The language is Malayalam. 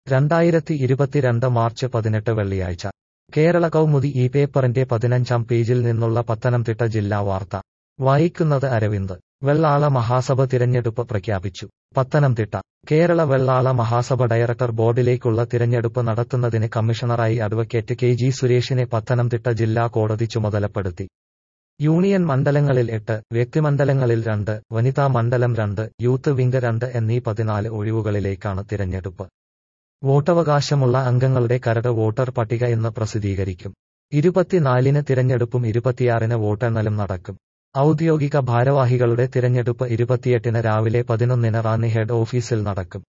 രണ്ടായിരത്തി ഇരുപത്തിരണ്ട് മാർച്ച് പതിനെട്ട് വെള്ളിയാഴ്ച കേരള കൗമുദി ഈ പേപ്പറിന്റെ പതിനഞ്ചാം പേജിൽ നിന്നുള്ള പത്തനംതിട്ട ജില്ലാ വാർത്ത വായിക്കുന്നത് അരവിന്ദ് വെള്ളാള മഹാസഭ തിരഞ്ഞെടുപ്പ് പ്രഖ്യാപിച്ചു പത്തനംതിട്ട കേരള വെള്ളാള മഹാസഭ ഡയറക്ടർ ബോർഡിലേക്കുള്ള തിരഞ്ഞെടുപ്പ് നടത്തുന്നതിന് കമ്മീഷണറായി അഡ്വക്കേറ്റ് കെ ജി സുരേഷിനെ പത്തനംതിട്ട ജില്ലാ കോടതി ചുമതലപ്പെടുത്തി യൂണിയൻ മണ്ഡലങ്ങളിൽ എട്ട് വ്യക്തിമണ്ഡലങ്ങളിൽ രണ്ട് വനിതാ മണ്ഡലം രണ്ട് യൂത്ത് വിംഗ് രണ്ട് എന്നീ പതിനാല് ഒഴിവുകളിലേക്കാണ് തിരഞ്ഞെടുപ്പ് വോട്ടവകാശമുള്ള അംഗങ്ങളുടെ കരട് വോട്ടർ പട്ടിക ഇന്ന് പ്രസിദ്ധീകരിക്കും ഇരുപത്തിനാലിന് തിരഞ്ഞെടുപ്പും ഇരുപത്തിയാറിന് വോട്ടെണ്ണലും നടക്കും ഔദ്യോഗിക ഭാരവാഹികളുടെ തിരഞ്ഞെടുപ്പ് ഇരുപത്തിയെട്ടിന് രാവിലെ പതിനൊന്നിന് റാന്നി ഹെഡ് ഓഫീസിൽ നടക്കും